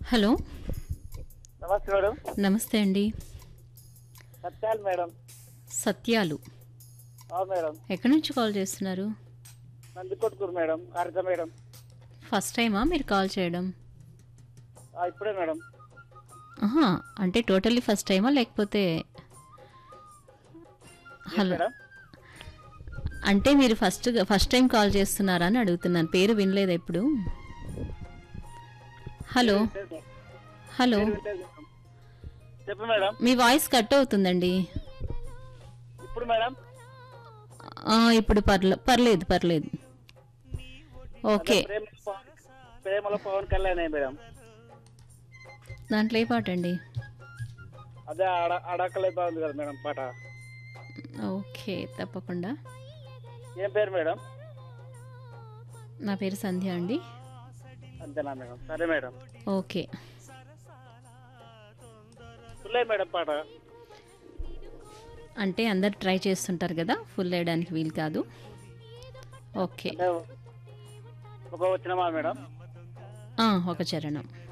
hello నమస్తే madam నమస్తే అండి సత్యాలు మేడం సత్యాలు అవును మేడం ఎక్కడి నుంచి కాల్ చేస్తున్నారు నంది కొట్టుకూరు మేడం అర్ధ మేడం ఫస్ట్ టైమా మీరు కాల్ చేయడం ఆ, ఇప్పుడే మేడం ఆహా అంటే టోటల్లీ ఫస్ట్ టైమా లేకపోతే ఏం హలో మేడం అంటే మీరు ఫస్ట్ ఫస్ట్ టైం కాల్ చేస్తున్నారా అని అడుగుతున్నాను పేరు వినలేదు ఎప్పుడు హలో హలో చెప్పు మేడం మీ వాయిస్ కట్ అవుతుందండి ఇప్పుడు మేడం ఆ, ఇప్పుడు పర్లే పర్లేదు పర్లేదు ఓకే ప్రేమ ప్రేమలో పవన్ కళ్యాణ్ మేడం దాంట్లో ఏ పాట అండి అదే ఆడ అడకలే బాగుంది కదా మేడం పాట ఓకే తప్పకుండా ఏం పేరు మేడం నా పేరు సంధ్య అండి అంతేనా మేడం సరే మేడం ఓకే ఫుల్లే మేడం పాట అంటే అందరు ట్రై చేస్తుంటారు కదా ఫుల్ వేయడానికి వీలు కాదు ఓకే అంటే ఒక వచ్చినమా మేడం ఆ, ఒక చరణం